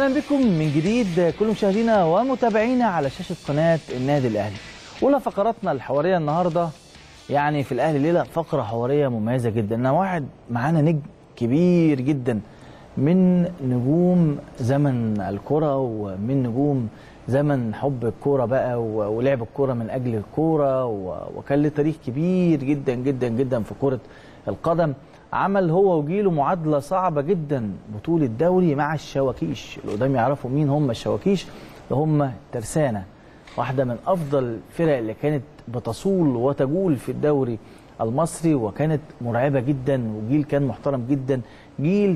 اهلا بكم من جديد كل مشاهدينا ومتابعينا على شاشه قناه النادي الاهلي. اولى فقراتنا الحواريه النهارده يعني في الاهلي ليله فقره حواريه مميزه جدا، انا واحد معانا نجم كبير جدا من نجوم زمن الكره ومن نجوم زمن حب الكوره بقى و- ولعب الكوره من اجل الكوره و- وكان له تاريخ كبير جدا جدا جدا في كره القدم عمل هو وجيله معادله صعبه جدا بطوله دوري مع الشواكيش اللي قدام يعرفوا مين هم الشواكيش اللي هم ترسانه واحده من افضل الفرق اللي كانت بتصول وتجول في الدوري المصري وكانت مرعبه جدا وجيل كان محترم جدا جيل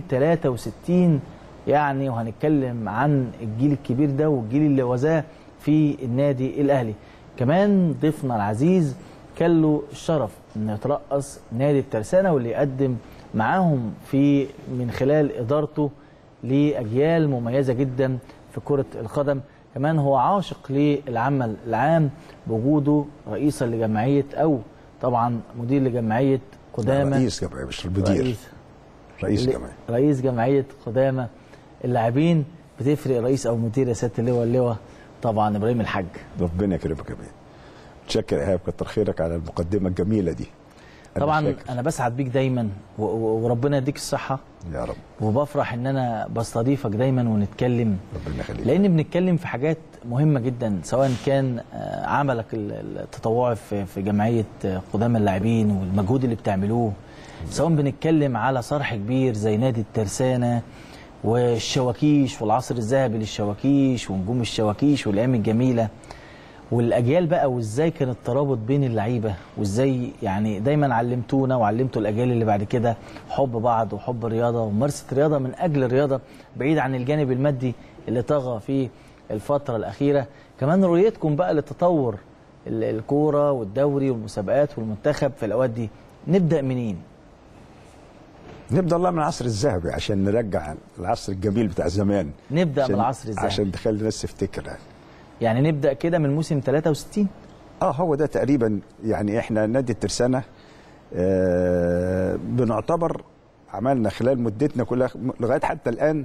63 يعني وهنتكلم عن الجيل الكبير ده والجيل اللي وزاه في النادي الاهلي كمان ضيفنا العزيز كان له الشرف انه يترأس نادي الترسانه واللي يقدم معاهم في من خلال ادارته لاجيال مميزه جدا في كره القدم كمان هو عاشق للعمل العام بوجوده رئيسا لجمعيه او طبعا مدير لجمعيه قدامى رئيس جمعيه مش المدير رئيس رئيس ل- جمعيه رئيس جمعيه قدامى اللاعبين بتفرق رئيس او مدير يا سياده اللواء اللواء طبعا ابراهيم الحاج ربنا يكرمك كمان متشكر ايهاب كتر خيرك على المقدمه الجميله دي أنا طبعا شاكر. انا بسعد بيك دايما و- و- وربنا يديك الصحه يا رب وبفرح ان انا بستضيفك دايما ونتكلم ربنا يخليك لان بنتكلم في حاجات مهمه جدا سواء كان آه، عملك ال- التطوعي في في جمعيه آه، قدام اللاعبين والمجهود اللي بتعملوه سواء بنتكلم على صرح كبير زي نادي الترسانه والشواكيش والعصر الذهبي للشواكيش ونجوم الشواكيش والايام الجميله والاجيال بقى وازاي كان الترابط بين اللعيبه وازاي يعني دايما علمتونا وعلمتوا الاجيال اللي بعد كده حب بعض وحب الرياضه وممارسه الرياضه من اجل الرياضه بعيد عن الجانب المادي اللي طغى في الفتره الاخيره كمان رؤيتكم بقى لتطور ال- الكوره والدوري والمسابقات والمنتخب في الاوقات دي نبدا منين نبدا الله من العصر الذهبي عشان نرجع العصر الجميل بتاع زمان نبدا من عشان- العصر الذهبي عشان تخلي الناس تفتكر يعني. يعني نبدا كده من موسم 63 اه هو ده تقريبا يعني احنا نادي الترسانه آه بنعتبر عملنا خلال مدتنا كلها لغايه حتى الان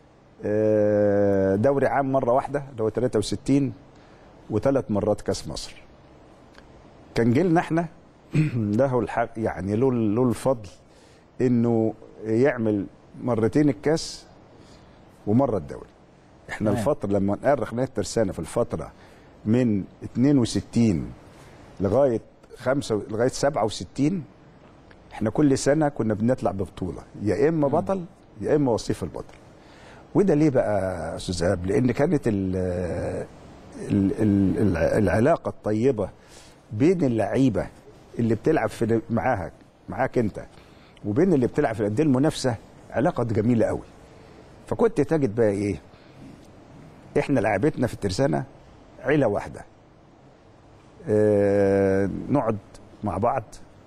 آه دوري عام مره واحده اللي هو 63 وثلاث مرات كاس مصر كان جيلنا احنا له الحق يعني له له الفضل انه يعمل مرتين الكاس ومره الدوري احنا تمام. الفتره لما نأرخ نادي الترسانه في الفتره من 62 لغايه 5 لغايه 67 احنا كل سنه كنا بنطلع ببطوله يا اما بطل يا اما وصيف البطل وده ليه بقى يا استاذ ايهاب لان كانت ال ال ال العلاقه الطيبه بين اللعيبه اللي بتلعب في معاها معاك انت وبين اللي بتلعب في الانديه المنافسه علاقه جميله قوي فكنت تجد بقى ايه احنا لعبتنا في الترسانه عيله واحده آه نقعد مع بعض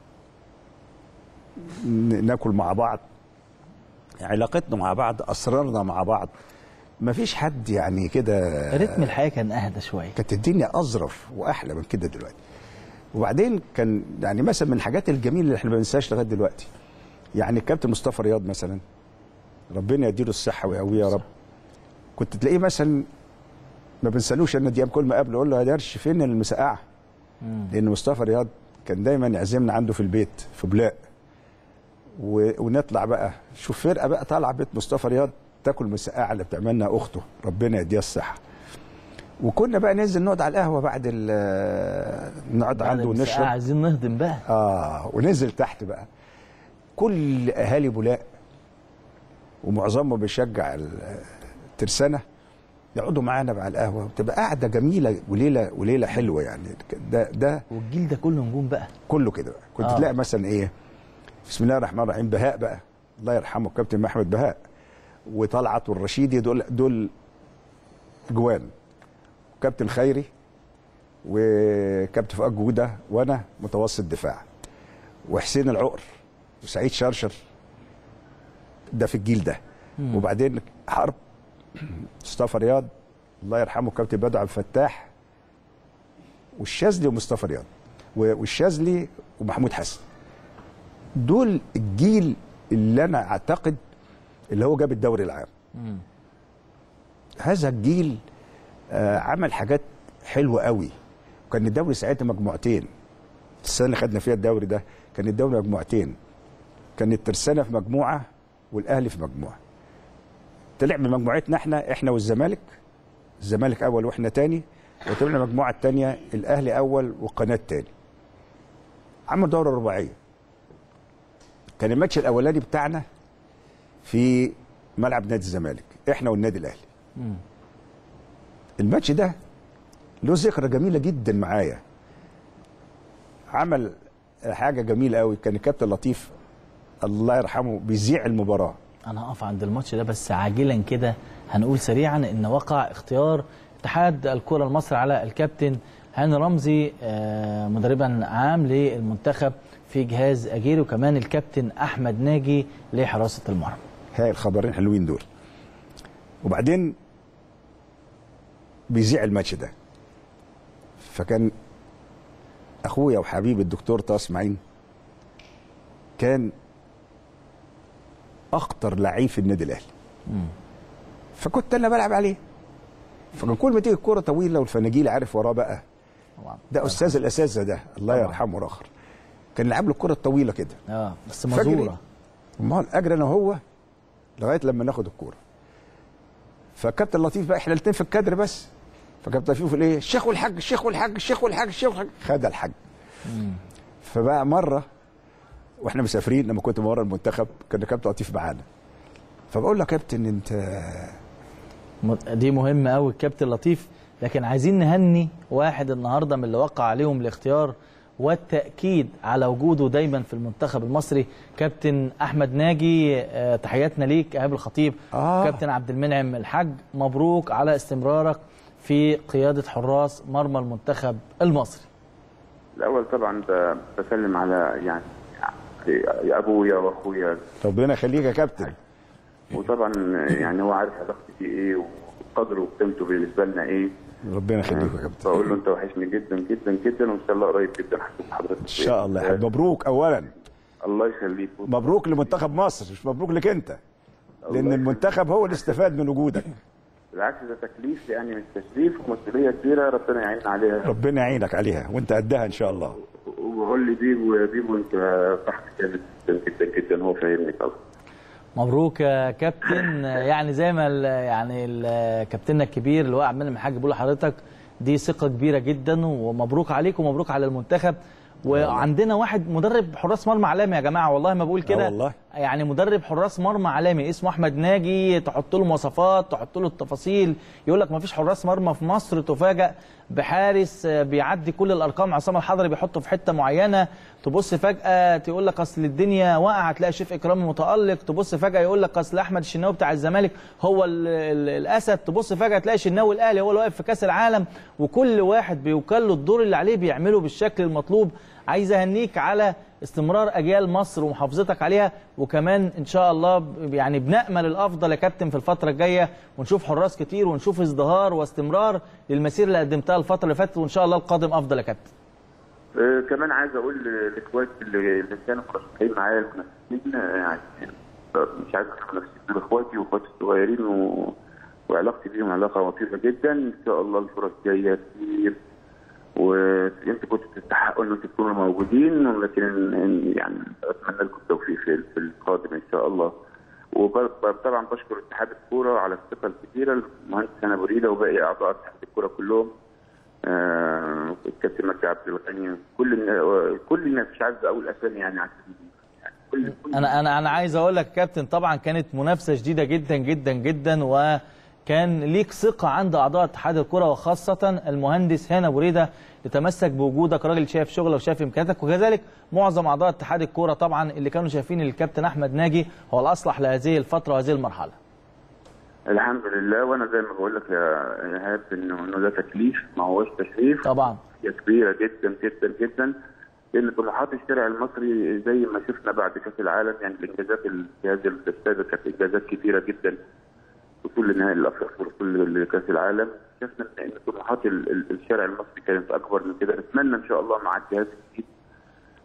ن- ناكل مع بعض علاقتنا مع بعض اسرارنا مع بعض مفيش حد يعني كده رتم الحياه كان اهدى شويه كانت الدنيا اظرف واحلى من كده دلوقتي وبعدين كان يعني مثلا من الحاجات الجميله اللي احنا ما بننساهاش لغايه دلوقتي يعني الكابتن مصطفى رياض مثلا ربنا يديله الصحه ويقويه يا رب كنت تلاقيه مثلا ما بنسالوش انا دي كل ما قابله اقول له يا درش فين المسقعه مم. لان مصطفى رياض كان دايما يعزمنا عنده في البيت في بلاق و... ونطلع بقى شوف فرقه بقى طالعه بيت مصطفى رياض تاكل مسقعه اللي بتعملها اخته ربنا يديها الصحه وكنا بقى ننزل نقعد على القهوه بعد ال نقعد بعد عنده المساء ونشرب عايزين نهضم بقى اه وننزل تحت بقى كل اهالي بولاق ومعظمهم بيشجع ال- الترسانه يقعدوا معانا بقى على القهوه وتبقى قاعده جميله وليله وليله حلوه يعني ده ده والجيل ده كله نجوم بقى كله كده بقى كنت آه. تلاقي مثلا ايه بسم الله الرحمن الرحيم بهاء بقى الله يرحمه الكابتن محمد بهاء وطلعت والرشيدي دول دول جوان كابتن خيري وكابتن فؤاد جوده وانا متوسط دفاع وحسين العقر وسعيد شرشر ده في الجيل ده مم. وبعدين حرب مصطفى رياض الله يرحمه كابتن بدر عبد الفتاح والشاذلي ومصطفى رياض و- والشاذلي ومحمود حسن دول الجيل اللي انا اعتقد اللي هو جاب الدوري العام مم. هذا الجيل آه، عمل حاجات حلوه قوي وكان الدوري ساعتها مجموعتين السنه اللي خدنا فيها الدوري ده كان الدوري مجموعتين كان الترسانه في مجموعه والاهلي في مجموعه طلع من مجموعتنا احنا احنا والزمالك الزمالك اول واحنا تاني وطلعنا المجموعه الثانيه الاهلي اول والقناه تاني عمل دوره رباعيه كان الماتش الاولاني بتاعنا في ملعب نادي الزمالك احنا والنادي الاهلي الماتش ده له ذكرى جميله جدا معايا عمل حاجه جميله قوي كان الكابتن لطيف الله يرحمه بيذيع المباراه انا هقف عند الماتش ده بس عاجلا كده هنقول سريعا ان وقع اختيار اتحاد الكره المصري على الكابتن هاني رمزي آه، مدربا عام للمنتخب في جهاز اجيري وكمان الكابتن احمد ناجي لحراسه المرمى هاي الخبرين حلوين دول وبعدين بيذيع الماتش ده فكان اخويا وحبيبي الدكتور طه اسماعيل كان اخطر لعيب في النادي الاهلي فكنت انا بلعب عليه فكان كل ما تيجي الكوره طويله والفناجيل عارف وراه بقى طبعا ده استاذ الاساتذه ده الله طبعا. يرحمه الاخر كان يلعب له الكره الطويله كده اه بس فجري. مزوره امال اجري انا وهو لغايه لما ناخد الكوره فكابتن لطيف بقى احنا الاثنين في الكادر بس فكابتن لطيف يقول ايه الشيخ والحاج الشيخ والحاج الشيخ والحاج الشيخ والحاج خد الحاج فبقى مره واحنا مسافرين لما كنت ورا المنتخب كان كابتن لطيف معانا فبقول له يا كابتن انت م- دي مهمة قوي الكابتن لطيف لكن عايزين نهني واحد النهارده من اللي وقع عليهم الاختيار والتأكيد على وجوده دايما في المنتخب المصري كابتن أحمد ناجي آه، تحياتنا ليك إيهاب الخطيب آه. كابتن عبد المنعم الحاج مبروك على استمرارك في قيادة حراس مرمى المنتخب المصري الأول طبعا ب- بسلم على يعني يا أبويا وأخويا ربنا يخليك يا كابتن وطبعا يعني هو عارف علاقتي بيه إيه وقدره وقيمته بالنسبة لنا إيه ربنا يخليك يا كابتن بقول له أنت وحشني جدا جدا جدا وإن شاء الله قريب جدا هشوف حضرتك ان شاء الله يا حبيبي مبروك اولا الله يخليك مبروك لمنتخب مصر مش مبروك لك انت لان يخليك. المنتخب هو اللي استفاد من وجودك بالعكس ده تكليف يعني مش تشريف ومسؤولية كبيرة ربنا يعيننا عليها ربنا يعينك عليها وانت قدها ان شاء الله وبقول لي بيبو يا بيبو أنت تحت جامد جدا جدا جدا هو فاهمني طبعا مبروك يا كابتن يعني زي ما ال- يعني ال- كابتننا الكبير اللي هو عبد المنعم الحاج بيقول لحضرتك دي ثقه كبيره جدا ومبروك عليك ومبروك على المنتخب وعندنا واحد مدرب حراس مرمى عالمي يا جماعه والله ما بقول كده والله. يعني مدرب حراس مرمى عالمي اسمه احمد ناجي تحط له مواصفات تحط له التفاصيل يقول لك ما فيش حراس مرمى في مصر تفاجئ بحارس آه، بيعدي كل الارقام عصام الحضري بيحطه في حته معينه تبص فجاه تقول لك اصل الدنيا واقعه تلاقي شريف اكرامي متالق تبص فجاه يقول لك اصل احمد الشناوي بتاع الزمالك هو ال ال الاسد تبص فجاه تلاقي الشناوي الاهلي هو اللي واقف في كاس العالم وكل واحد بيوكل له الدور اللي عليه بيعمله بالشكل المطلوب عايز اهنيك على استمرار اجيال مصر ومحافظتك عليها وكمان ان شاء الله ب- يعني بنامل الافضل يا كابتن في الفتره الجايه ونشوف حراس كتير ونشوف ازدهار واستمرار للمسيره اللي قدمتها الفتره اللي فاتت وان شاء الله القادم افضل يا كابتن آه، كمان عايز اقول لاخواتي اللي اللي كانوا مرشحين معايا المنافسين آه، يعني مش عايز اقول المنافسين دول اخواتي واخواتي الصغيرين و... وعلاقتي بيهم علاقه وطيده جدا ان شاء الله الفرص جايه كتير وانتوا كنتوا تستحقوا ان انتوا تكونوا موجودين ولكن إن- يعني اتمنى لكم التوفيق في في القادم ان شاء الله وطبعا بشكر اتحاد الكوره على الثقه الكبيره المهندس هنا بريده وباقي اعضاء اتحاد الكوره كلهم آه، الكابتن مكي عبد الغني كل النا- كل الناس مش عايز اقول اسامي يعني عشان يعني كل كل انا انا انا عايز اقول لك يا كابتن طبعا كانت منافسه شديده جدا جدا جدا وكان ليك ثقه عند اعضاء اتحاد الكره وخاصه المهندس هنا بريده يتمسك بوجودك راجل شايف شغلك وشايف امكانياتك وكذلك معظم اعضاء اتحاد الكره طبعا اللي كانوا شايفين الكابتن احمد ناجي هو الاصلح لهذه الفتره وهذه المرحله الحمد لله وانا زي ما بقول لك يا ايهاب انه انه ده تكليف ما هوش تشريف طبعا هي كبيره جدا جدا جدا لان طموحات الشارع المصري زي ما شفنا بعد كاس العالم يعني الانجازات ال- في هذه السادة كانت انجازات كبيره جدا في كل نهائي الافريقي وكل كاس العالم شفنا ان طموحات ال- ال- الشارع المصري كانت اكبر من كده نتمنى ان شاء الله مع الجهاز الجديد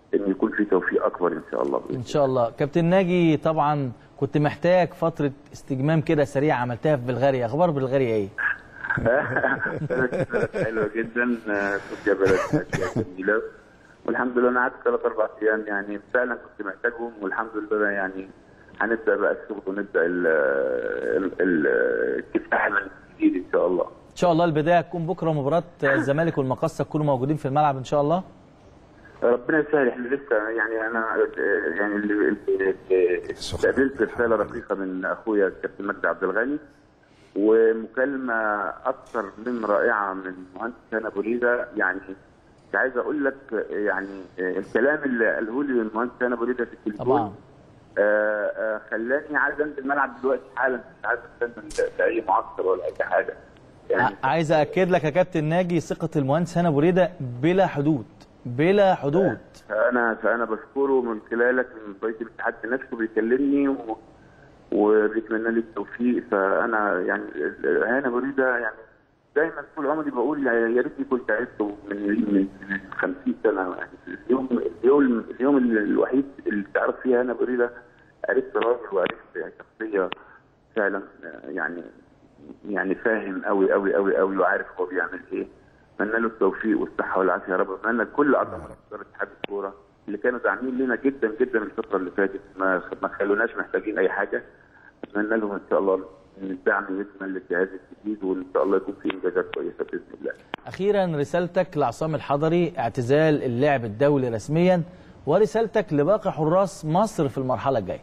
ان يكون في توفيق اكبر ان شاء الله بإذن ان شاء الله كابتن ناجي طبعا كنت محتاج فتره استجمام كده سريعه عملتها في بلغاريا اخبار بلغاريا ايه بلد حلوه جدا آه، تركيا بلد أشياء جميله والحمد لله انا قعدت ثلاث اربع ايام يعني فعلا كنت محتاجهم والحمد لله يعني هنبدا بقى الشغل ونبدا ال- ال- ال- الكفاح من جديد ان شاء الله ان شاء الله البدايه تكون بكره مباراه الزمالك والمقصه تكونوا موجودين في الملعب ان شاء الله ربنا يسهل احنا لسه يعني انا آه، يعني اللي- اللي- اللي- استقبلت رساله رقيقه من اخويا الكابتن مجدي عبد الغني ومكالمه اكثر من رائعه من المهندس هنا ابو ريده يعني مش عايز اقول لك يعني الكلام اللي قاله لي المهندس هنا ابو ريده في التليفون طبعا آه، آه، خلاني عايز انزل الملعب دلوقتي حالا مش عايز استنى لاي معسكر ولا اي حاجه يعني ع- عايز اكد لك يا كابتن ناجي ثقه المهندس هنا بريده بلا حدود بلا حدود فانا فانا بشكره من خلالك من رئيس الاتحاد نفسه بيكلمني و... وبيتمنى لي التوفيق فانا يعني هنا بريده يعني دايما طول عمري بقول يعني يا ريتني كنت عرفته من من من 50 سنه يعني اليوم اليوم اليوم الوحيد اللي تعرف فيه هنا بريده عرفت راجل وعرفت يعني شخصيه فعلا يعني يعني فاهم قوي قوي قوي قوي وعارف هو بيعمل ايه اتمنى له التوفيق والصحه والعافيه يا رب اتمنى لكل اعضاء اداره اتحاد الكوره اللي كانوا داعمين لنا جدا جدا الفتره اللي فاتت ما ما خلوناش محتاجين اي حاجه اتمنى لهم ان شاء الله ان الدعم يكمل للجهاز الجديد وان شاء الله يكون في انجازات كويسه باذن الله. اخيرا رسالتك لعصام الحضري اعتزال اللعب الدولي رسميا ورسالتك لباقي حراس مصر في المرحله الجايه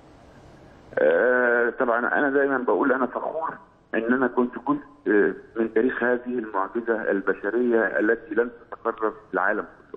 آه، طبعا انا دايما بقول انا فخور ان انا كنت جزء آه، من تاريخ هذه المعجزه البشريه التي لن تتكرر في العالم كله.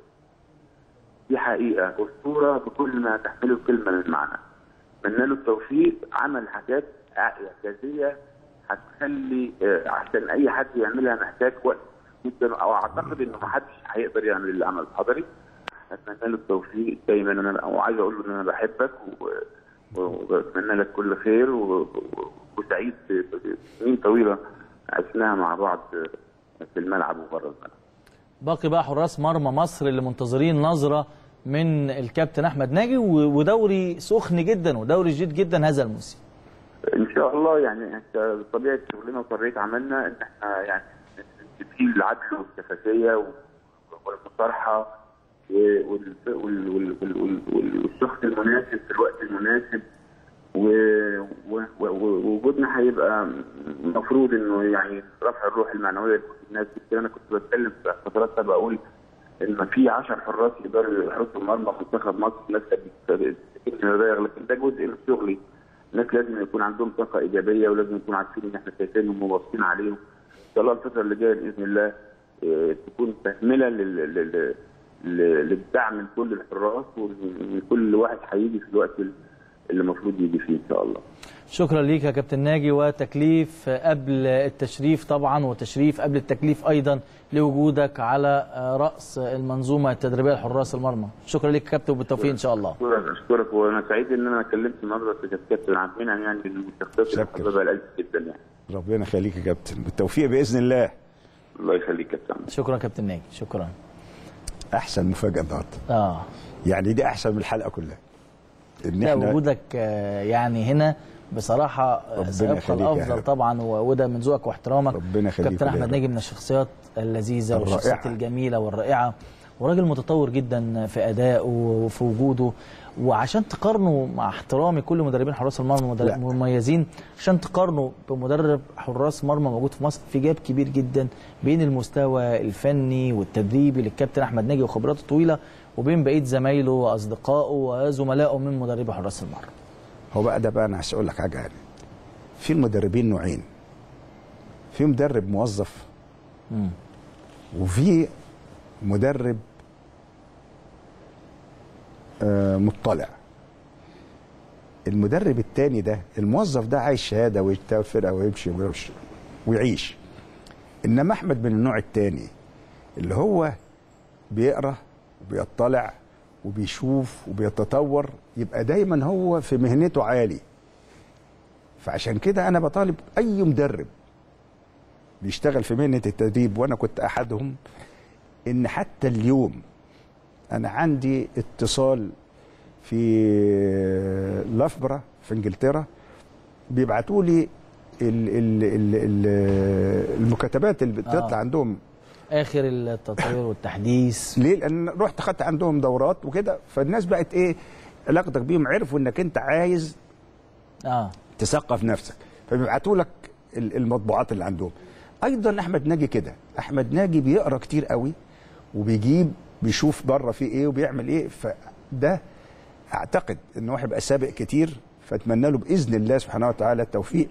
دي حقيقه اسطوره بكل ما تحمله الكلمه من معنى. اتمنى له التوفيق عمل حاجات اعجازيه هتخلي آه، عشان اي حد يعملها محتاج وقت جدا او اعتقد انه ما حدش هيقدر يعمل اللي عمل الحضري. اتمنى له التوفيق دايما انا وعايز اقول له ان انا بحبك و... وبتمنى لك كل خير و... و- وسعيد سنين طويله عشناها مع بعض في الملعب وبره الملعب. باقي بقى حراس مرمى مصر اللي منتظرين نظره من الكابتن احمد ناجي و- ودوري سخن جدا ودوري جديد جدا هذا الموسم ان شاء الله يعني انت طبيعه شغلنا وطبيعه عملنا ان احنا يعني في العدل والشفافيه والمصارحه و- وال- وال- وال- وال- وال- وال- والشخص المناسب في الوقت المناسب و- و- و- ووجودنا هيبقى المفروض انه يعني رفع الروح المعنويه للناس كتير انا كنت بتكلم في فترات سابقه اقول ان في 10 حراس يقدروا يحرسوا مرمى منتخب مصر الناس كانت بتفتكر ده لكن ده جزء من شغلي الناس لازم يكون عندهم طاقه ايجابيه ولازم يكون عارفين ان احنا شايفينهم وواثقين عليهم ان شاء الله الفتره اللي جايه باذن الله آه، تكون تكمله لل- لل- لل- للدعم لكل الحراس وان كل واحد هيجي في الوقت اللي المفروض يجي فيه ان شاء الله شكرا ليك يا كابتن ناجي وتكليف قبل التشريف طبعا وتشريف قبل التكليف ايضا لوجودك على راس المنظومه التدريبيه لحراس المرمى شكرا ليك يا كابتن وبالتوفيق ان شاء الله اشكرك اشكرك وانا سعيد ان انا كلمت النهارده كابتن عبد المنعم يعني من الشخصيات اللي شكرا. بحبها القلب جدا يعني ربنا يخليك يا كابتن بالتوفيق باذن الله الله يخليك يا كابتن شكرا يا كابتن ناجي شكرا احسن مفاجاه النهارده اه يعني دي احسن من الحلقه كلها ان لا احنا وجودك آه، يعني هنا بصراحه آه، ربنا سيبقى يخليك يا الافضل هلا. طبعا و- وده من ذوقك واحترامك ربنا يخليك كابتن يا احمد هلا. ناجي من الشخصيات اللذيذه الرائعة. والشخصيات الجميله والرائعه وراجل متطور جدا في ادائه وفي وجوده وعشان تقارنه مع احترامي كل مدربين حراس المرمى مدر- لا. مميزين عشان تقارنه بمدرب حراس مرمى موجود في مصر في جاب كبير جدا بين المستوى الفني والتدريبي للكابتن احمد ناجي وخبراته الطويله وبين بقيه زمايله واصدقائه وزملائه من مدربي حراس المرمى هو بقى ده بقى انا هقول لك حاجه يعني في المدربين نوعين في مدرب موظف مم. وفي مدرب آه، مطلع المدرب التاني ده الموظف ده عايز شهاده ويشتغل فرقه ويمشي ويمشي ويعيش انما احمد من النوع التاني اللي هو بيقرا وبيطلع وبيشوف وبيتطور يبقى دايما هو في مهنته عالي فعشان كده انا بطالب اي مدرب بيشتغل في مهنه التدريب وانا كنت احدهم ان حتى اليوم انا عندي اتصال في لافبرا في انجلترا بيبعتوا لي ال ال ال ال المكاتبات اللي بتطلع آه. عندهم اخر التطوير والتحديث ليه؟ لان رحت خدت عندهم دورات وكده فالناس بقت ايه علاقتك بيهم عرفوا انك انت عايز اه تثقف نفسك فبيبعتوا لك ال- المطبوعات اللي عندهم ايضا احمد ناجي كده احمد ناجي بيقرا كتير قوي وبيجيب بيشوف بره في ايه وبيعمل ايه فده اعتقد ان هو هيبقى سابق كتير فاتمنى له باذن الله سبحانه وتعالى التوفيق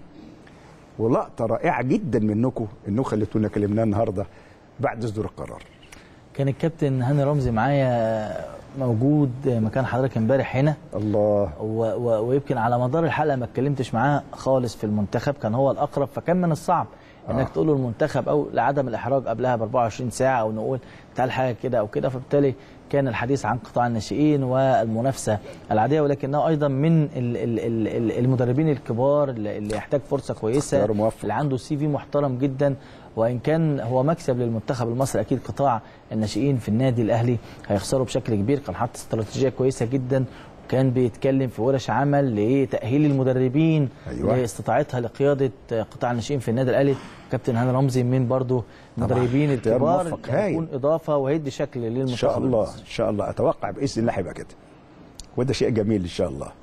ولقطه رائعه جدا منكم انكم خليتونا كلمناه النهارده بعد صدور القرار كان الكابتن هاني رمزي معايا موجود مكان حضرتك امبارح هنا الله و و ويمكن على مدار الحلقه ما اتكلمتش معاه خالص في المنتخب كان هو الاقرب فكان من الصعب انك آه. تقول له المنتخب او لعدم الاحراج قبلها ب 24 ساعه او نقول تعال حاجه كده او كده فبالتالي كان الحديث عن قطاع الناشئين والمنافسه العاديه ولكنه ايضا من ال- ال- ال- ال- المدربين الكبار اللي اللي يحتاج فرصه كويسه اختيار موفق. اللي عنده سي في محترم جدا وان كان هو مكسب للمنتخب المصري اكيد قطاع الناشئين في النادي الاهلي هيخسروا بشكل كبير كان حاطط استراتيجيه كويسه جدا وكان بيتكلم في ورش عمل لتاهيل المدربين أيوة. لاستطاعتها لقياده قطاع الناشئين في النادي الاهلي كابتن هاني رمزي من برضو المدربين اختيار الكبار موفق، اللي هايل. هيكون اضافه وهيدي شكل للمنتخب ان شاء الله المصري. ان شاء الله اتوقع باذن الله هيبقى كده وده شيء جميل ان شاء الله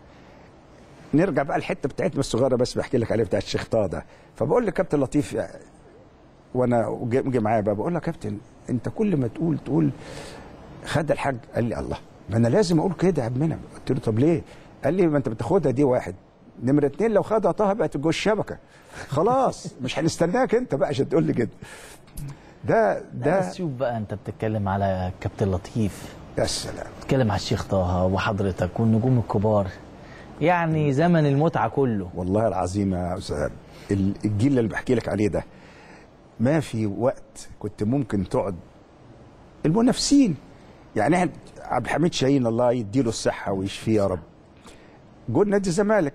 نرجع بقى الحته بتاعتنا الصغيره بس بحكي لك عليها بتاعت الشيخ طه ده فبقول لكابتن لطيف يعني وانا جه جه معايا بقى بقول له يا كابتن انت كل ما تقول تقول خد الحاج قال لي الله ما انا لازم اقول كده يا ابننا قلت له طب ليه؟ قال لي ما انت بتاخدها دي واحد نمرة اتنين لو خدها طه بقت جوه الشبكه خلاص مش هنستناك انت بقى عشان تقول لي كده ده ده بس شوف بقى انت بتتكلم على كابتن لطيف يا سلام بتتكلم على الشيخ طه وحضرتك والنجوم الكبار يعني زمن المتعه كله والله العظيم يا استاذ ال- الجيل اللي بحكي لك عليه ده ما في وقت كنت ممكن تقعد المنافسين يعني احنا عبد الحميد شاهين الله يديله الصحه ويشفيه يا رب جول نادي الزمالك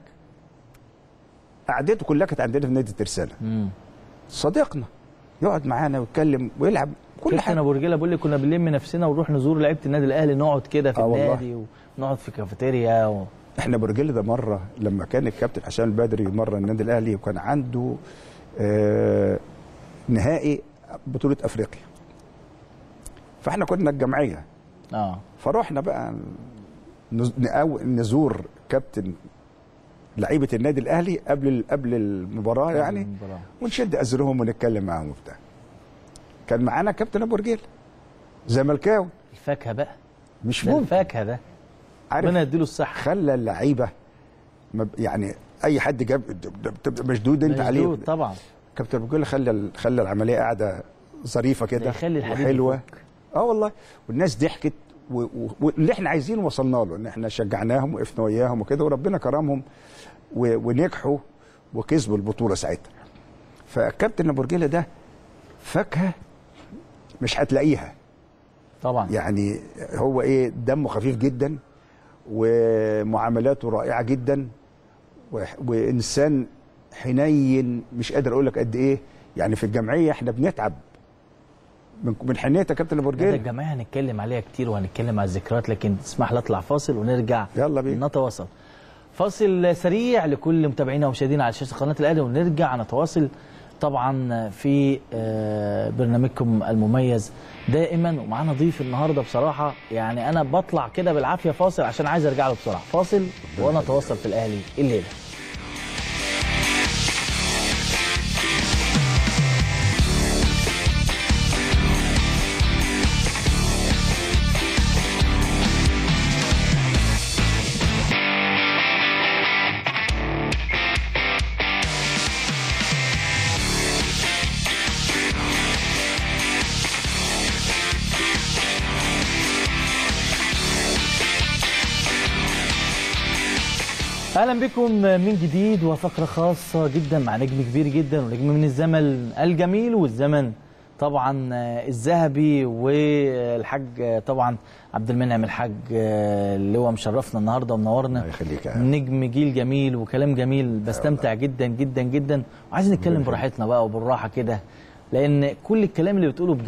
قعدته كلها كانت عندنا في نادي ترسانه امم صديقنا يقعد معانا ويتكلم ويلعب كل كابتن حاجه ابو رجاله بقول لك كنا بنلم نفسنا ونروح نزور لعيبه النادي الاهلي نقعد كده في آه والله. النادي ونقعد في كافيتيريا و... احنا برجل ده مره لما كان الكابتن حسام البدري مره النادي الاهلي وكان عنده آه نهائي بطوله افريقيا فاحنا كنا الجمعيه اه فروحنا بقى نز- نقاو- نزور كابتن لعيبه النادي الاهلي قبل قبل المباراه يعني المباراة. ونشد ازرهم ونتكلم معاهم وبتاع كان معانا كابتن ابو رجيل زملكاوي الفاكهه بقى مش ده ممكن الفاكهه ده عارف ربنا يديله الصحه خلى اللعيبه ما- يعني اي حد جاب تبقى مشدود انت عليه مشدود طبعا كابتن ابو رجيل خلى خلى العمليه قاعده ظريفه ده كده يخلي الحديد وحلوه يفك. اه والله والناس ضحكت و- و- واللي احنا عايزينه وصلنا له ان احنا شجعناهم وقفنا وياهم وكده وربنا كرمهم و- ونجحوا وكسبوا البطوله ساعتها فكابتن ابو رجيله ده فاكهه مش هتلاقيها طبعا يعني هو ايه دمه خفيف جدا ومعاملاته رائعه جدا و- وانسان حنين مش قادر اقول لك قد ايه يعني في الجمعيه احنا بنتعب من من حنيه يا كابتن ابو ده رجيل الجماعه هنتكلم عليها كتير وهنتكلم على الذكريات لكن تسمح لي اطلع فاصل ونرجع يلا بينا. نتواصل فاصل سريع لكل متابعينا ومشاهدينا على شاشه قناه الاهلي ونرجع نتواصل طبعا في آه، برنامجكم المميز دائما ومعانا ضيف النهارده بصراحه يعني انا بطلع كده بالعافيه فاصل عشان عايز ارجع له بسرعه فاصل وانا اتواصل في الاهلي الليله اهلا بكم من جديد وفقره خاصه جدا مع نجم كبير جدا ونجم من الزمن الجميل والزمن طبعا الذهبي والحاج طبعا عبد المنعم الحاج اللي هو مشرفنا النهارده ومنورنا الله يخليك يا نجم جيل جميل وكلام جميل بستمتع جدا جدا جدا وعايزين نتكلم براحتنا بقى وبالراحه كده لان كل الكلام اللي بتقوله بجد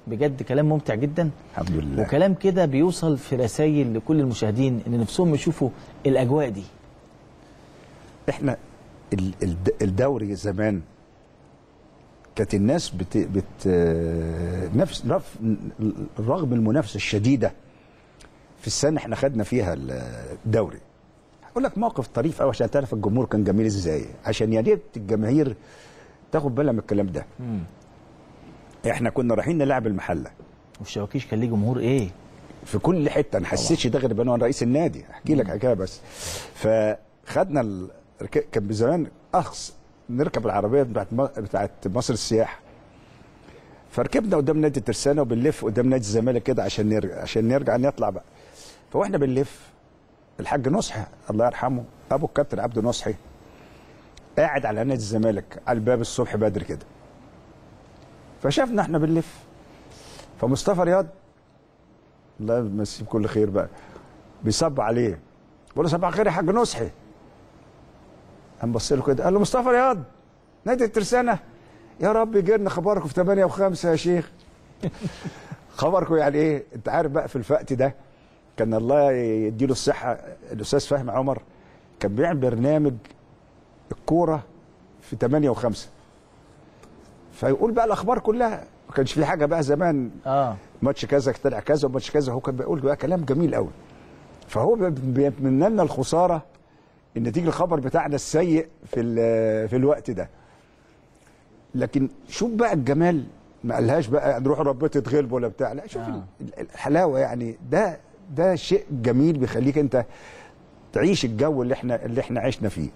بجد كلام ممتع جدا الحمد لله وكلام كده بيوصل في رسائل لكل المشاهدين ان نفسهم يشوفوا الاجواء دي احنا ال- الد- الدوري زمان كانت الناس بت, بت نفس رف رغم المنافسه الشديده في السنه احنا خدنا فيها الدوري هقول لك موقف طريف قوي عشان تعرف الجمهور كان جميل ازاي عشان يا ريت الجماهير تاخد بالها من الكلام ده مم. احنا كنا رايحين نلعب المحله والشواكيش كان ليه جمهور ايه في كل حته انا حسيتش ده غير انا رئيس النادي احكي لك حكايه بس فخدنا ال... رك- كان زمان اخص نركب العربيه بتاعت م... بتاعت مصر السياح فركبنا قدام نادي الترسانه وبنلف قدام نادي الزمالك كده عشان نرجع عشان نرجع نطلع بقى فاحنا بنلف الحاج نصحي الله يرحمه ابو الكابتن عبد نصحي قاعد على نادي الزمالك على الباب الصبح بدري كده فشافنا احنا بنلف فمصطفى رياض الله يمسيه بكل خير بقى بيصب عليه بقول له صباح الخير يا حاج نصحي قام بص له كده قال له مصطفى رياض نادي الترسانه يا رب يجينا خبركم في 8 و5 يا شيخ خبركم يعني ايه انت عارف بقى في الوقت ده كان الله يديله الصحه الاستاذ فهمي عمر كان بيعمل برنامج الكوره في 8 و5 فيقول بقى الاخبار كلها ما كانش في حاجه بقى زمان اه ماتش كذا طلع كذا وماتش كذا هو كان بيقول بقى كلام جميل قوي فهو بي- بيتمنى لنا الخساره ان تيجي الخبر بتاعنا السيء في ال- في الوقت ده لكن شوف بقى الجمال ما قالهاش بقى نروح ربنا تتغلب ولا بتاع لا شوف آه. ال- الحلاوه يعني ده ده شيء جميل بيخليك انت تعيش الجو اللي احنا اللي احنا عشنا فيه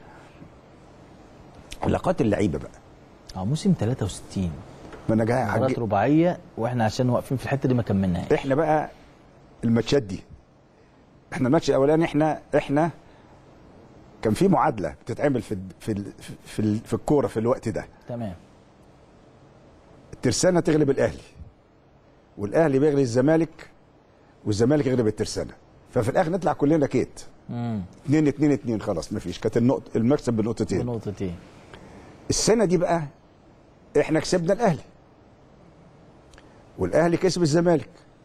علاقات اللعيبه بقى اه موسم 63 ما انا جاي مباراه هجي- رباعيه واحنا عشان واقفين في الحته دي ما كملناهاش احنا بقى الماتشات دي احنا الماتش الاولاني احنا احنا كان في معادله بتتعمل في ال- في ال- في ال- في الكوره في الوقت ده تمام الترسانه تغلب الاهلي والاهلي بيغلب الزمالك والزمالك يغلب الترسانه ففي الاخر نطلع كلنا كيت امم 2 2 2 خلاص مفيش كانت النقطه المكسب بنقطتين بنقطتين السنه دي بقى احنا كسبنا الاهلي والاهلي كسب الزمالك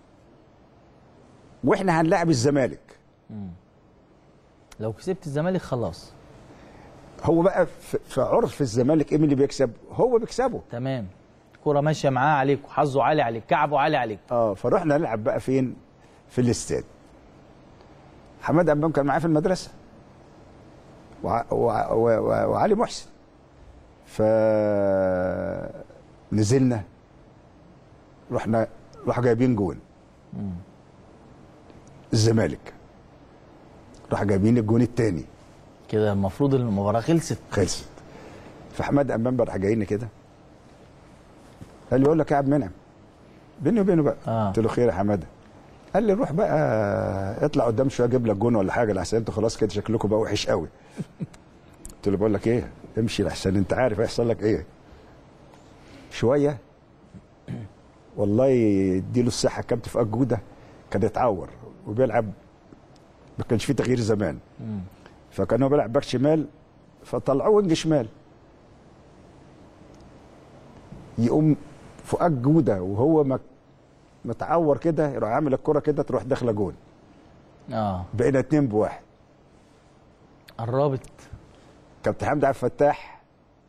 واحنا هنلاعب الزمالك لو كسبت الزمالك خلاص هو بقى في في عرف الزمالك ايه مين اللي بيكسب هو بيكسبه تمام الكوره ماشيه معاه عليك وحظه عالي عليك كعبه عالي عليك اه فرحنا نلعب بقى فين في الاستاد حماد امام كان معايا في المدرسه وع... وع... وع... وع... وعلي محسن ف نزلنا رحنا راحوا جايبين جون الزمالك راح جايبين الجون الثاني كده المفروض المباراه خلصت خلصت فحماد امام بقى راح جايين كده قال لي اقول لك يا عبد المنعم بيني وبينه بقى آه. قلت له خير يا حماده قال لي روح بقى اطلع قدام شويه اجيب لك جون ولا حاجه لحسن انتوا خلاص كده شكلكم بقى وحش قوي قلت له بقول لك ايه امشي لحسن انت عارف هيحصل لك ايه شويه والله يديله الصحه كابتن فؤاد جوده كان يتعور وبيلعب ما كانش فيه تغيير زمان فكان هو بيلعب باك شمال فطلعوه وينج شمال يقوم فؤاد جوده وهو مك- متعور كده يروح عامل الكره كده تروح داخله جون اه بقينا اتنين بواحد قربت كابتن حمدي عبد الفتاح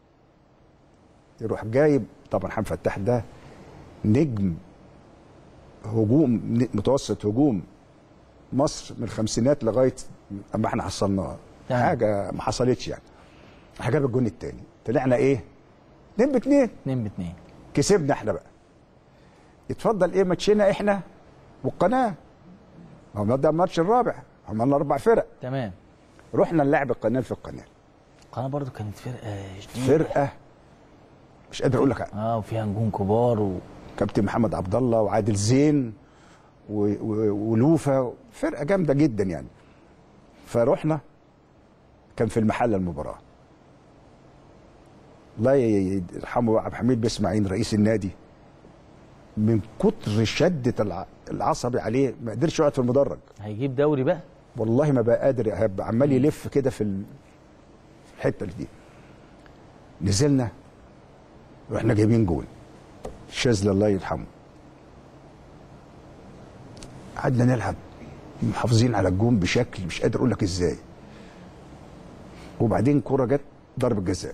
يروح جايب طبعا حمدي فتاح ده نجم هجوم ن- متوسط هجوم مصر من الخمسينات لغايه اما احنا حصلناها تمام. حاجه ما حصلتش يعني راح جاب الجون الثاني طلعنا ايه؟ اتنين باتنين 2 ب 2 كسبنا احنا بقى يتفضل ايه ماتشنا احنا والقناه هم ده الماتش الرابع هم لنا اربع فرق تمام رحنا نلعب القناه في القناه القناه برضو كانت فرقه شديده فرقه مش قادر اقول لك اه وفيها نجوم كبار و... كابتن محمد عبد الله وعادل زين و- و- ولوفا فرقه جامده جدا يعني فرحنا كان في المحله المباراه الله ي- يرحمه بقى عبد الحميد باسماعيل رئيس النادي من كتر شده الع- العصبي عليه ما قدرش يقعد في المدرج هيجيب دوري بقى والله ما بقى قادر هيبقى عمال يلف كده في ال- في الحته دي نزلنا واحنا جايبين جول شاذلي الله يرحمه قعدنا نلعب محافظين على الجون بشكل مش قادر اقول لك ازاي وبعدين كرة جت ضربة جزاء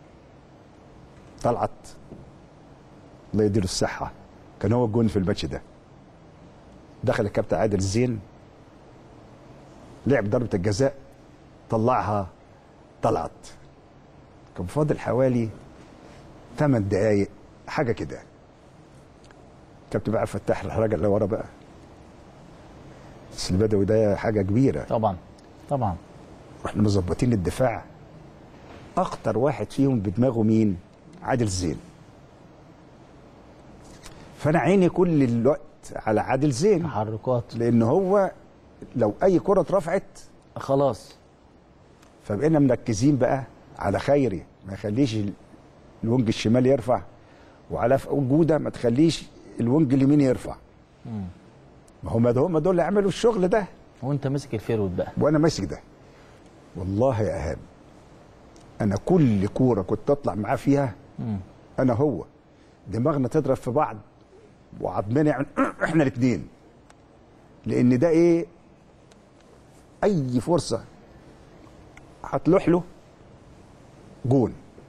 طلعت الله يديله الصحة كان هو الجون في الماتش ده دخل الكابتن عادل زين لعب ضربة الجزاء طلعها طلعت كان فاضل حوالي 8 دقايق حاجة كده كابتن بقى فتح الراجل اللي ورا بقى بس البدوي ده حاجة كبيرة طبعا طبعا واحنا مظبطين الدفاع اخطر واحد فيهم بدماغه مين عادل زين فانا عيني كل الوقت على عادل زين تحركات لان هو لو اي كره اترفعت خلاص فبقينا مركزين بقى على خيري ما يخليش ال- الونج الشمال يرفع وعلى ف- جوده ما تخليش الونج اليمين يرفع ما هم ده هم دول اللي عملوا الشغل ده وانت ماسك الفيرود بقى وانا ماسك ده والله يا ايهاب انا كل كوره كنت اطلع معاه فيها مم. انا هو دماغنا تضرب في بعض وعضمنا يعني احنا الاثنين لان ده ايه اي فرصه هتلوح له جون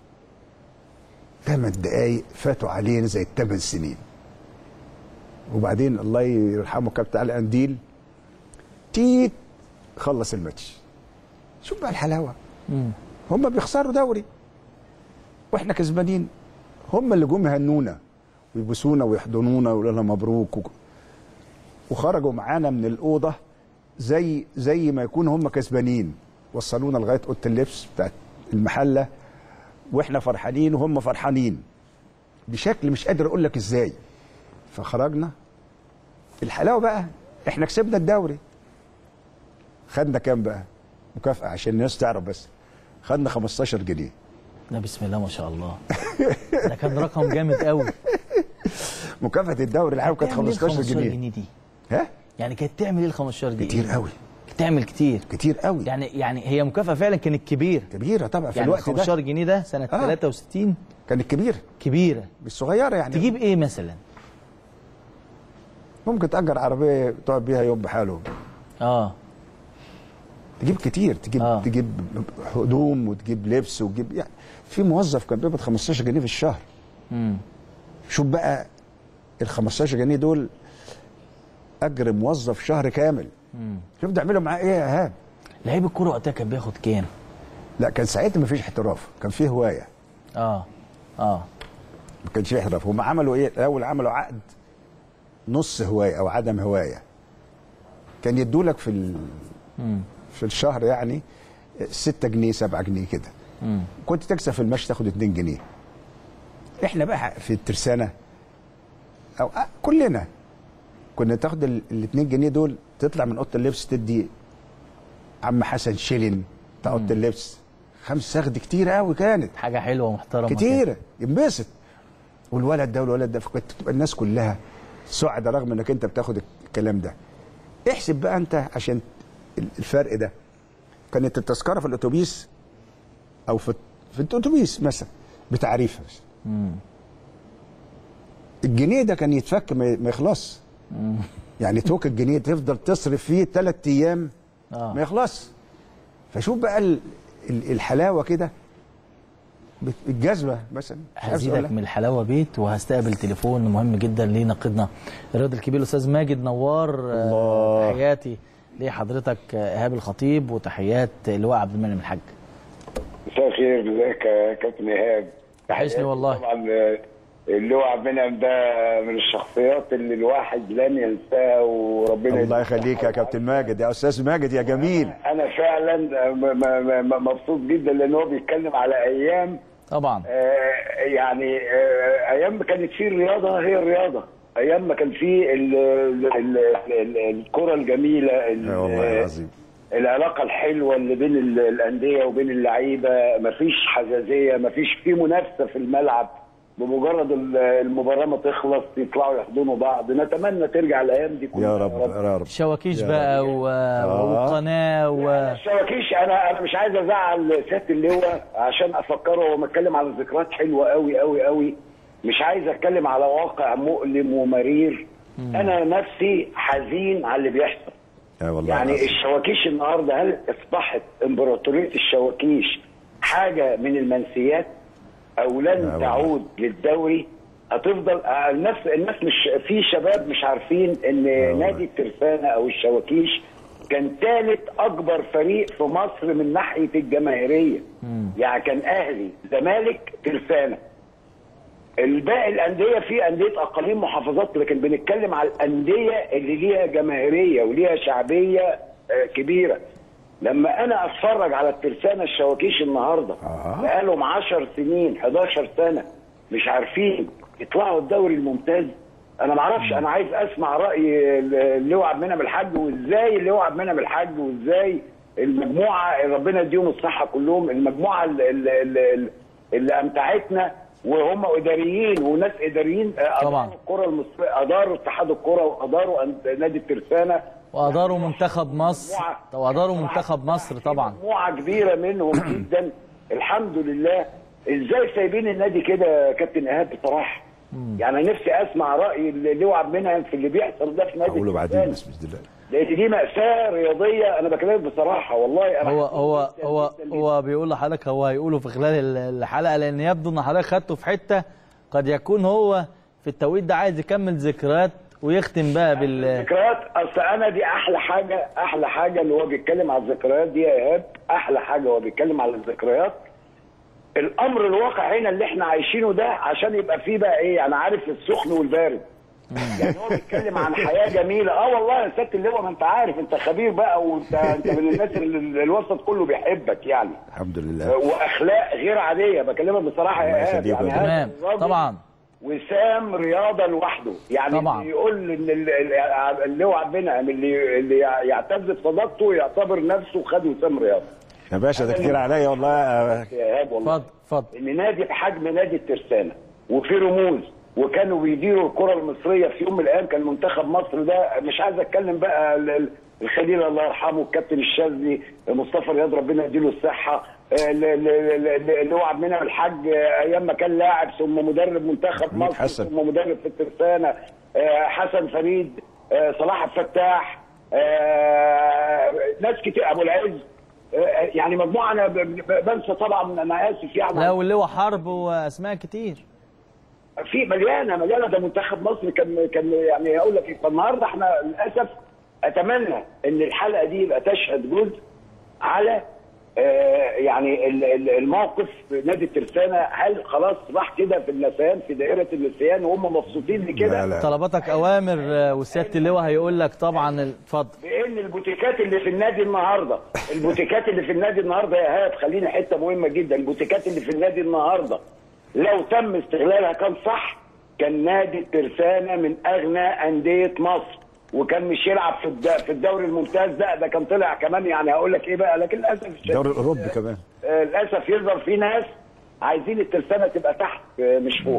ثمان دقايق فاتوا علينا زي الثمان سنين وبعدين الله يرحمه كابتن علي قنديل تيت خلص الماتش شوف بقى الحلاوه مم. هم بيخسروا دوري واحنا كسبانين هم اللي جم يهنونا ويبوسونا ويحضنونا ويقولوا لنا مبروك و... وخرجوا معانا من الاوضه زي زي ما يكون هم كسبانين وصلونا لغايه اوضه اللبس بتاعت المحله واحنا فرحانين وهم فرحانين بشكل مش قادر اقول لك ازاي فخرجنا الحلاوه بقى احنا كسبنا الدوري خدنا كام بقى مكافاه عشان الناس تعرف بس خدنا 15 جنيه لا بسم الله ما شاء الله ده كان رقم جامد قوي مكافاه الدوري العام كانت تعمل إيه ال 15 جنيه جنيه دي ها يعني كانت تعمل ايه ال 15 دي كتير قوي تعمل كتير كتير قوي يعني يعني هي مكافاه فعلا كانت كبيره كبيره طبعا في يعني الوقت 15 ده جنيه ده سنه آه. 63 كانت كبيره كبيره مش صغيره يعني تجيب ايه مثلا ممكن تأجر عربيه تقعد بيها يوم بحاله اه تجيب كتير تجيب آه. آه. تجيب هدوم وتجيب لبس وتجيب يعني في موظف كان بيقبض 15 جنيه في الشهر امم شوف بقى ال 15 جنيه دول اجر موظف شهر كامل امم شوف ده اعملوا معاه ايه يا ايهاب لعيب الكوره وقتها كان بياخد كام لا كان ساعتها ما فيش احتراف كان فيه هوايه اه اه ما كانش فيه احتراف هم عملوا ايه الاول عملوا عقد نص هوايه او عدم هوايه كان يدولك في ال... امم في الشهر يعني 6 جنيه 7 جنيه كده امم كنت تكسب في المشي تاخد 2 جنيه احنا بقى في الترسانه او آه كلنا كنا تاخد ال 2 جنيه دول تطلع من اوضه اللبس تدي عم حسن شيلن بتاع اوضه اللبس خمس سغد كتير قوي كانت حاجه حلوه ومحترمه كده. كتيره ينبسط والولد ده والولد ده فكنت تبقى الناس كلها سعدة رغم انك انت بتاخد الكلام ده احسب بقى انت عشان الفرق ده كانت التذكره في الاتوبيس او في في الاتوبيس مثلا بتعريفها بس. امم الجنيه ده كان يتفك ما ما يخلص يعني توك الجنيه تفضل تصرف فيه ثلاث ايام اه ما يخلص فشوف بقى ال- ال- الحلاوه كده بت- الجذبه مثلا مش عارف هزيدك أقولها. من الحلاوه بيت وهستقبل تليفون مهم جدا لناقدنا الرياضي الكبير الاستاذ ماجد نوار آه، الله. تحياتي لحضرتك آه، ايهاب الخطيب وتحيات اللواء عبد المنعم الحاج مساء الخير ازيك يا كابتن ايهاب وحشني والله. طبعا آه، اللواء عبد المنعم ده من الشخصيات اللي الواحد لن ينساها وربنا الله يديك يخليك يا الصحة كابتن ماجد يا استاذ ماجد يا جميل انا فعلا م- م- م- مبسوط جدا لان هو بيتكلم على ايام طبعا آه، يعني آه، ايام ما كانت فيه الرياضه هي الرياضه ايام ما كان فيه ال- ال- ال- ال- الكره الجميله ال- يا والله العظيم العلاقه الحلوه اللي بين ال- الانديه وبين اللعيبه مفيش حزازيه مفيش في منافسه في الملعب بمجرد ال- المباراه ما تخلص يطلعوا يحضنوا بعض نتمنى ترجع الايام دي كلها يا رب يا رب شواكيش يا بقى و... وقناه و... الشواكيش انا انا مش عايز ازعل سياده اللواء عشان افكره وهو متكلم على ذكريات حلوه قوي قوي قوي مش عايز اتكلم على واقع مؤلم ومرير انا نفسي حزين على اللي بيحصل يا والله يعني العظيم. الشواكيش النهارده هل اصبحت امبراطوريه الشواكيش حاجه من المنسيات او لن والله. تعود للدوري هتفضل آه، الناس الناس مش في شباب مش عارفين ان والله. نادي الترسانه او الشواكيش كان ثالث اكبر فريق في مصر من ناحيه الجماهيريه يعني كان اهلي زمالك ترسانه الباقي الانديه في انديه اقاليم محافظات لكن بنتكلم على الانديه اللي ليها جماهيريه وليها شعبيه آه، كبيره لما انا اتفرج على الترسانه الشواكيش النهارده آه. بقالهم 10 سنين 11 سنه مش عارفين يطلعوا الدوري الممتاز انا ما اعرفش انا عايز اسمع راي اللواء عبد المنعم الحاج وازاي اللواء عبد المنعم الحاج وازاي المجموعه ربنا يديهم الصحه كلهم المجموعه اللي, اللي, اللي امتعتنا وهم اداريين وناس اداريين آه، طبعاً. أداروا الكره المصريه اداروا اتحاد الكره واداروا أن- نادي الترسانه واداروا منتخب مصر مجموعة- واداروا منتخب مصر طبعا مجموعه كبيره منهم جدا الحمد لله ازاي سايبين النادي كده يا كابتن ايهاب بصراحه يعني نفسي اسمع راي اللواء عبد المنعم في اللي بيحصل ده في نادي اقوله بعدين الترسانة. بس بسم الله لان دي ماساه رياضيه انا بكلمك بصراحه والله انا هو حزين هو جداً هو جداً جداً. هو بيقول لحضرتك هو هيقوله في خلال ال- الحلقه لان يبدو ان حضرتك خدته في حته قد يكون هو في التوقيت ده عايز يكمل ذكريات ويختم بقى بال ذكريات اصل انا دي احلى حاجه احلى حاجه اللي هو بيتكلم على الذكريات دي يا ايهاب احلى حاجه هو بيتكلم على الذكريات الامر الواقع هنا اللي احنا عايشينه ده عشان يبقى فيه بقى ايه يعني عارف السخن والبارد يعني هو بيتكلم عن حياه جميله اه والله يا سياده اللواء ما انت عارف انت خبير بقى وانت انت من الناس اللي الوسط كله بيحبك يعني الحمد لله واخلاق غير عاديه بكلمك بصراحه الله يا ايهاب يخليك يعني يا هذا تمام الراجل طبعا وسام رياضه لوحده يعني طبعا. يقول ان ال- ال- اللي هو عبد المنعم اللي اللي يعتز بصداقته يعتبر نفسه خد وسام رياضه يا باشا ده كتير عليا والله آه، يا ايهاب والله اتفضل اتفضل ان نادي بحجم نادي الترسانه وفي رموز وكانوا بيديروا الكره المصريه في يوم من الايام كان منتخب مصر ده مش عايز اتكلم بقى ال- ال- الخليل الله يرحمه الكابتن الشاذلي مصطفى رياض ربنا يديله الصحه ال- ال- ال- ال- اللي هو عبد المنعم الحاج آه، ايام ما كان لاعب ثم مدرب منتخب حميد مصر حسن. ثم مدرب في الترسانه آه، حسن فريد آه، صلاح الفتاح آه، ناس كتير ابو العز آه، يعني مجموعه انا ب- ب- بنسى طبعا انا اسف يعني لا واللي هو حرب واسماء كتير في مليانه مليانه ده منتخب مصر كان كان يعني اقول لك إيه، فالنهارده احنا للاسف اتمنى ان الحلقه دي يبقى تشهد جزء على آه، يعني ال- ال- الموقف في نادي الترسانه هل خلاص راح كده في النسيان في دائره النسيان وهم مبسوطين لا بكده لا طلباتك اوامر آه، وسياده اللواء هيقول لك طبعا ال- اتفضل بان البوتيكات اللي في النادي النهارده البوتيكات اللي في النادي النهارده يا هاب خليني حته مهمه جدا البوتيكات اللي في النادي النهارده لو تم استغلالها كان صح كان نادي الترسانه من اغنى انديه مصر وكان مش يلعب في الد- في الدوري الممتاز ده ده كان طلع كمان يعني هقول لك ايه بقى لكن للاسف الشديد الدوري الاوروبي كمان آه، للاسف يظهر في ناس عايزين الترسانه تبقى تحت آه، مش فوق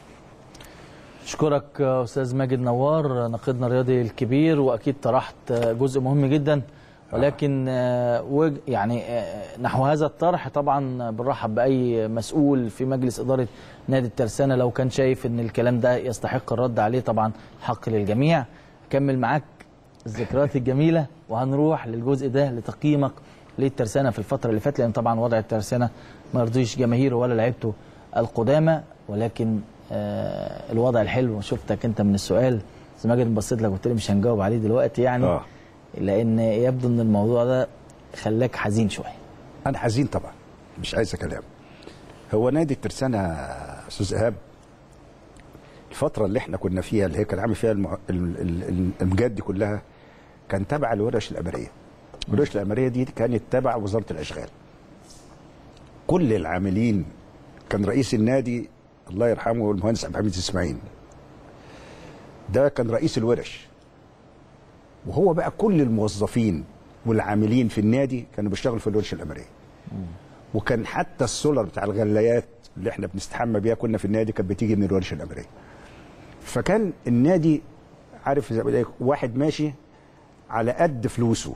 اشكرك آه، استاذ ماجد نوار آه، ناقدنا الرياضي الكبير واكيد طرحت آه، جزء مهم جدا ولكن آه، وج- يعني آه، نحو هذا الطرح طبعا بنرحب باي مسؤول في مجلس اداره نادي الترسانه لو كان شايف ان الكلام ده يستحق الرد عليه طبعا حق للجميع اكمل معاك الذكريات الجميله وهنروح للجزء ده لتقييمك للترسانه في الفتره اللي فاتت لان طبعا وضع الترسانه ما يرضيش جماهيره ولا لعيبته القدامى ولكن آه الوضع الحلو شفتك انت من السؤال بس ماجد بصيت لك قلت لي مش هنجاوب عليه دلوقتي يعني آه. لان يبدو ان الموضوع ده خلاك حزين شويه انا حزين طبعا مش عايز كلام هو نادي الترسانة يا استاذ ايهاب الفتره اللي احنا كنا فيها اللي هي كان عامل فيها المع... ال- ال- ال- الامجاد دي كلها كان تبع الورش الامريه الورش الامريه دي كانت تبع وزاره الاشغال كل العاملين كان رئيس النادي الله يرحمه المهندس عبد الحميد اسماعيل ده كان رئيس الورش وهو بقى كل الموظفين والعاملين في النادي كانوا بيشتغلوا في الورش الامريه وكان حتى السولر بتاع الغلايات اللي احنا بنستحمى بيها كنا في النادي كانت بتيجي من الورش الامريه فكان النادي عارف زي ما بقول لك، واحد ماشي على قد فلوسه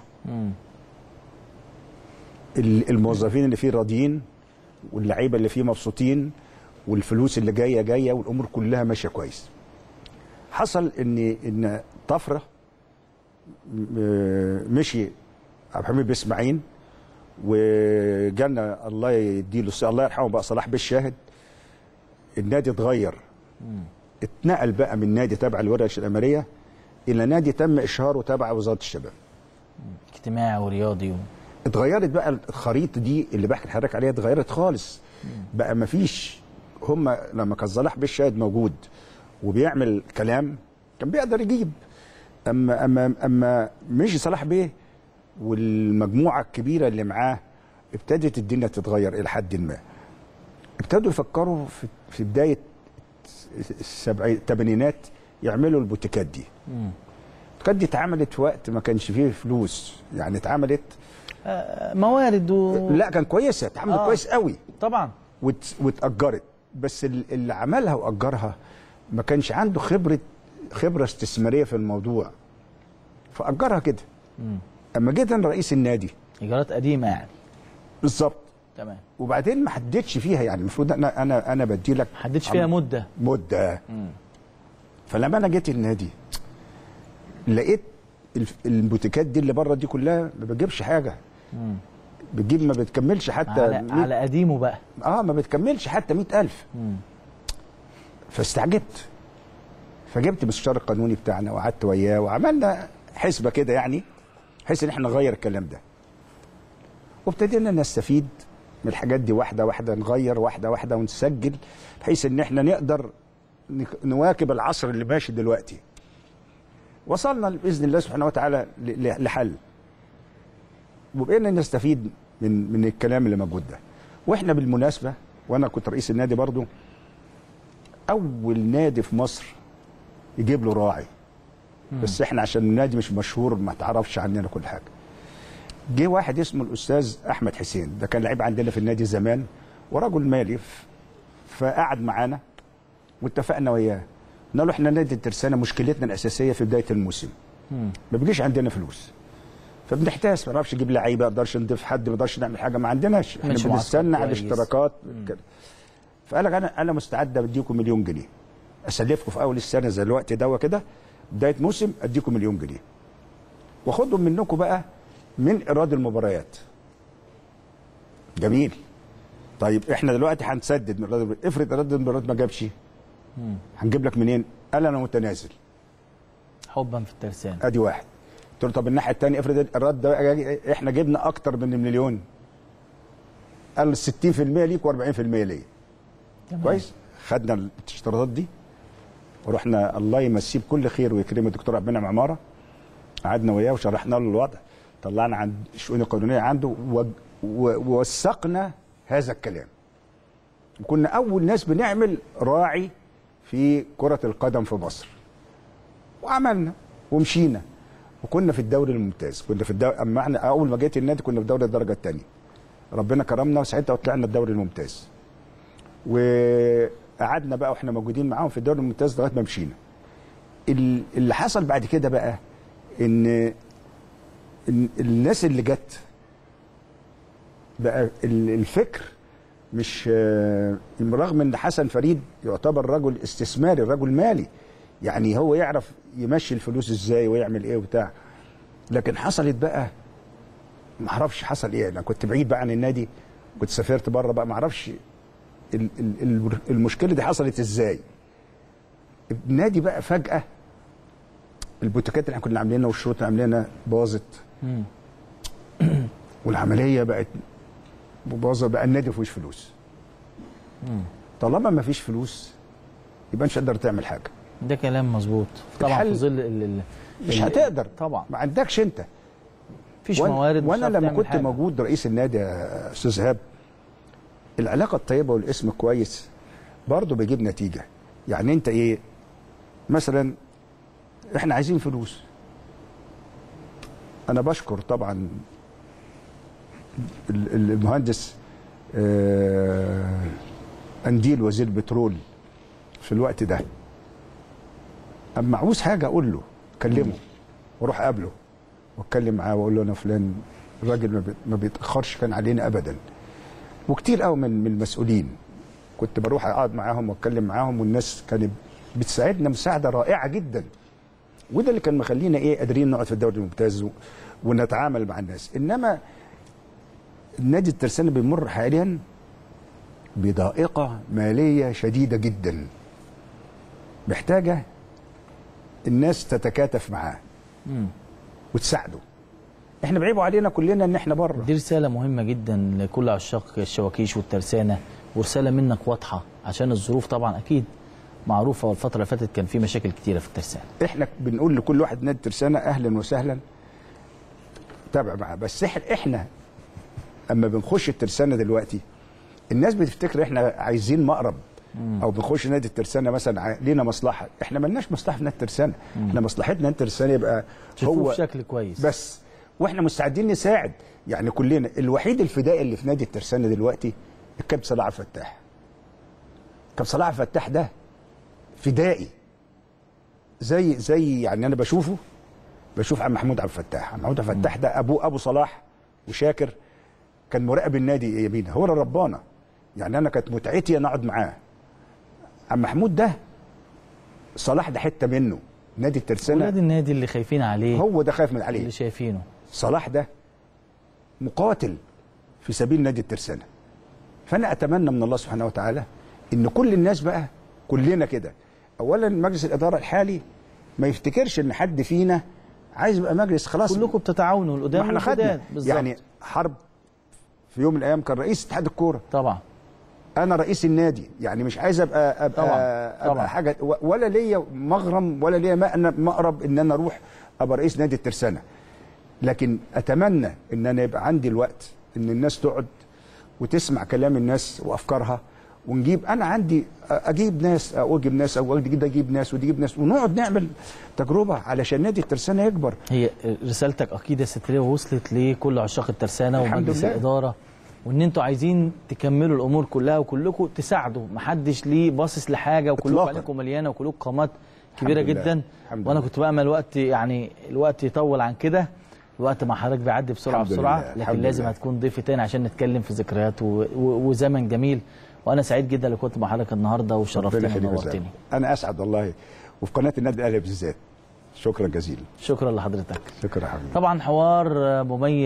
ال- الموظفين اللي فيه راضيين واللعيبه اللي فيه مبسوطين والفلوس اللي جايه جايه والامور كلها ماشيه كويس حصل ان ان طفره م- مشي عبد الحميد باسماعيل وجالنا الله يديله الصحة الله يرحمه بقى صلاح بالشاهد النادي اتغير اتنقل بقى من نادي تابع الورش الاماريه الى نادي تم اشهاره تابع وزاره الشباب اجتماعي ورياضي و... اتغيرت بقى الخريطه دي اللي بحكي لحضرتك عليها اتغيرت خالص بقى ما فيش هم لما كان صلاح بالشاهد موجود وبيعمل كلام كان بيقدر يجيب اما اما اما مشي صلاح بيه والمجموعه الكبيره اللي معاه ابتدت الدنيا تتغير الى حد ما ابتدوا يفكروا في, في بدايه السبعي- الثمانينات يعملوا البوتيكات دي البوتيكات دي اتعملت في وقت ما كانش فيه فلوس يعني اتعملت آه، موارد و... لا كان كويسه اتعملت آه. كويس قوي طبعا وات- واتأجرت بس ال- اللي عملها وأجرها ما كانش عنده خبرة خبرة استثمارية في الموضوع فأجرها كده أما جيت أنا رئيس النادي ايجارات قديمه يعني بالظبط تمام وبعدين ما حددش فيها يعني المفروض أنا أنا أنا بدي لك ما حددش فيها مده مدة فلما أنا جيت النادي لقيت الف- البوتيكات دي اللي بره دي كلها ما بتجيبش حاجة بتجيب ما بتكملش حتى على, مية- على قديمه بقى اه ما بتكملش حتى مئة ألف فاستعجبت فجبت مستشار القانوني بتاعنا وقعدت وياه وعملنا حسبة كده يعني بحيث ان احنا نغير الكلام ده وابتدينا نستفيد من الحاجات دي واحدة واحدة نغير واحدة واحدة ونسجل بحيث ان احنا نقدر نك- نواكب العصر اللي ماشي دلوقتي وصلنا باذن الله سبحانه وتعالى ل- ل- لحل وبقينا نستفيد من من الكلام اللي موجود ده واحنا بالمناسبه وانا كنت رئيس النادي برضو اول نادي في مصر يجيب له راعي بس احنا عشان النادي مش مشهور ما تعرفش عننا كل حاجه جه واحد اسمه الاستاذ احمد حسين ده كان لعيب عندنا في النادي زمان ورجل مالي ف- فقعد معانا واتفقنا وياه قلنا له احنا نادي الترسانه مشكلتنا الاساسيه في بدايه الموسم ما بيجيش عندنا فلوس فبنحتاس ما نعرفش نجيب لعيبه ما نقدرش نضيف حد ما نقدرش نعمل حاجه ما عندناش احنا ماشي معسكر بنستنى على كويس. الاشتراكات كده فقال لك انا انا مستعد اديكم مليون جنيه اسلفكم في اول السنه زي الوقت ده كده بدايه موسم اديكم مليون جنيه واخدهم منكم بقى من ايراد المباريات جميل طيب احنا دلوقتي هنسدد من ايراد المباريات. افرض ايراد المباريات ما جابش هنجيب لك منين قال انا متنازل حبا في الترسانه ادي واحد قلت له طب الناحيه الثانيه افرض الرد ده بقى احنا جبنا اكتر من المليون قال 60% ليك و40% ليا تمام. كويس خدنا الاشتراطات دي ورحنا الله يمسيه بكل خير ويكرمه الدكتور عبد المنعم عماره قعدنا وياه وشرحنا له الوضع طلعنا عن الشؤون القانونيه عنده و- و- ووثقنا هذا الكلام وكنا اول ناس بنعمل راعي في كره القدم في مصر وعملنا ومشينا وكنا في الدوري الممتاز كنا في الدوري اما احنا اول ما جيت النادي كنا في دوري الدرجه الثانيه ربنا كرمنا وساعتها وطلعنا الدوري الممتاز وقعدنا بقى واحنا موجودين معاهم في الدوري الممتاز لغايه ما مشينا ال- اللي حصل بعد كده بقى ان إن الناس اللي جت بقى ال- الفكر مش آه، رغم ان حسن فريد يعتبر رجل استثماري رجل مالي يعني هو يعرف يمشي الفلوس ازاي ويعمل ايه وبتاع لكن حصلت بقى ما اعرفش حصل ايه انا كنت بعيد بقى عن النادي كنت سافرت بره بقى ما اعرفش ال- ال- ال- المشكله دي حصلت ازاي النادي بقى فجاه البوتيكات اللي احنا كنا عاملينها والشروط اللي عاملينها باظت والعمليه بقت باظه بقى النادي ما فيهوش فلوس طالما ما فيش فلوس يبقى مش هتقدر تعمل حاجه ده كلام مظبوط طبعا الحل- في ظل ال- ال- مش ال- هتقدر طبعا ما عندكش انت مفيش وأنا- موارد مش وانا هتعرف لما تعمل كنت حاجة. موجود رئيس النادي يا استاذ ايهاب العلاقه الطيبه والاسم كويس برضه بيجيب نتيجه يعني انت ايه مثلا احنا عايزين فلوس انا بشكر طبعا ال- ال- المهندس آه، انديل وزير البترول في الوقت ده اما عاوز حاجه اقول له كلمه واروح اقابله واتكلم معاه واقول له انا فلان الراجل ما بي- ما بيتاخرش كان علينا ابدا وكتير قوي من من المسؤولين كنت بروح اقعد معاهم واتكلم معاهم والناس كانت بتساعدنا مساعده رائعه جدا وده اللي كان مخلينا ايه قادرين نقعد في الدوري الممتاز و- ونتعامل مع الناس انما النادي الترسانة بيمر حاليا بضائقه ماليه شديده جدا محتاجه الناس تتكاتف معاه وتساعده احنا بعيبوا علينا كلنا ان احنا بره دي رسالة مهمة جدا لكل عشاق الشواكيش والترسانة ورسالة منك واضحة عشان الظروف طبعا أكيد معروفة والفترة اللي فاتت كان في مشاكل كتيرة في الترسانة احنا بنقول لكل واحد نادي ترسانة اهلا وسهلا تابع معاه بس احنا احنا اما بنخش الترسانة دلوقتي الناس بتفتكر احنا عايزين مقرب او بنخش نادي الترسانة مثلا ع- لينا مصلحه احنا ملناش مصلحه في نادي الترسانة احنا مصلحتنا نادي الترسانة يبقى تشوفوه هو بشكل كويس بس واحنا مستعدين نساعد يعني كلنا الوحيد الفدائي اللي في نادي الترسانة دلوقتي الكابتن صلاح عبد الفتاح كابتن صلاح عبد الفتاح ده فدائي زي زي يعني انا بشوفه بشوف عم محمود عبد الفتاح عم محمود عبد الفتاح ده ابوه ابو صلاح وشاكر كان مراقب النادي يمين هو اللي ربانا يعني انا كانت متعتي ان اقعد معاه عم محمود ده صلاح ده حته منه نادي ولاد الترسانة النادي اللي خايفين عليه هو ده خايف من عليه اللي شايفينه صلاح ده مقاتل في سبيل نادي الترسانة فأنا أتمنى من الله سبحانه وتعالى إن كل الناس بقى كلنا كده أولا مجلس الإدارة الحالي ما يفتكرش إن حد فينا عايز يبقى مجلس خلاص كلكم بتتعاونوا ما القدام احنا والجداد خدنا بالظبط يعني حرب في يوم من الأيام كان رئيس اتحاد الكورة طبعا انا رئيس النادي يعني مش عايز ابقى ابقى, طبعاً، أبقى طبعاً. حاجه و- ولا ليا مغرم ولا ليا ما- أنا مقرب ان انا اروح ابقى رئيس نادي الترسانه لكن اتمنى ان انا يبقى عندي الوقت ان الناس تقعد وتسمع كلام الناس وافكارها ونجيب انا عندي اجيب ناس او اجيب ناس او اجيب ده اجيب ناس ودي اجيب ناس ونقعد نعمل تجربه علشان نادي الترسانه يكبر هي رسالتك اكيد يا ستريه وصلت لكل عشاق الترسانه الحمد ومجلس لله. الاداره وان انتوا عايزين تكملوا الامور كلها وكلكم تساعدوا محدش ليه باصص لحاجه وكلكم إطلاقاً. عليكم مليانه وكلكم قامات كبيره الحمد لله. جدا الحمد وانا لله. كنت بامل الوقت يعني الوقت يطول عن كده الوقت مع حضرتك بيعدي بسرعه الحمد بسرعه لله. لكن الحمد لازم لله. هتكون ضيف تاني عشان نتكلم في ذكريات و... و... وزمن جميل وانا سعيد جدا اللي كنت مع حضرتك النهارده ربنا وشرفتني يخليك يا ونورتني زلمة. انا اسعد والله وفي قناه النادي الاهلي بالذات شكرا جزيلا شكرا لحضرتك شكرا يا حبيبي طبعا حوار مميز